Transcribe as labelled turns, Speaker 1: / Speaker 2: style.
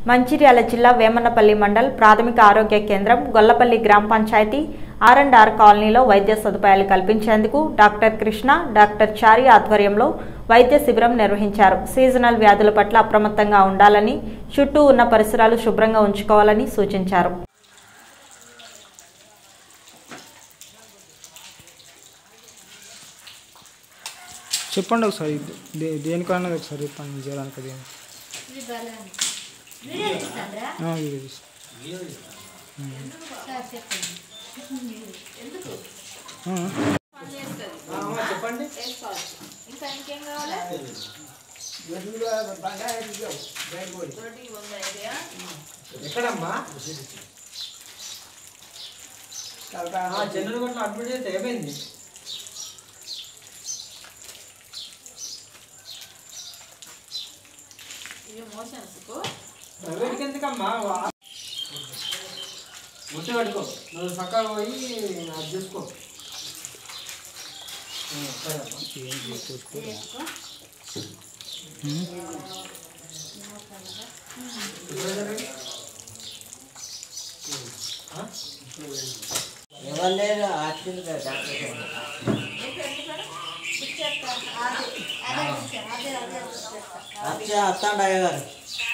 Speaker 1: మంచిర్యాల జిల్లా వేమన్నపల్లి మండల్ ప్రాథమిక ఆరోగ్య కేంద్రం గొల్లపల్లి గ్రామ పంచాయతీ ఆర్ అండ్ ఆర్ కాలనీలో వైద్య సదుపాయాలు కల్పించేందుకు డాక్టర్ కృష్ణ డాక్టర్ చారి ఆధ్వర్యంలో వైద్య శిబిరం నిర్వహించారు సీజనల్ వ్యాధుల పట్ల అప్రమత్తంగా ఉండాలని చుట్టూ ఉన్న పరిసరాలు శుభ్రంగా ఉంచుకోవాలని సూచించారు
Speaker 2: చెప్పండి ఒకసారి దే దేనికన్నా ఒకసారి చెప్పండి చేయడానికి అది ఆ, వీడియో తీసి. ఆ,
Speaker 3: ఎక్కడమ్మా జనరల్ గట్ల అడ్మిట్ చేస్తే ఏమైంది ప్రైవేట్కి ఎందుకమ్మా వా- ముట్టు కట్టుకో నువ్వు చక్కగా పోయి అది చూసుకో ఆ, సరే అమ్మా.
Speaker 4: ఎవరు ఆర్టిల్ డాక్టర్ అచ్చా అత్తాండ అయ్య గారు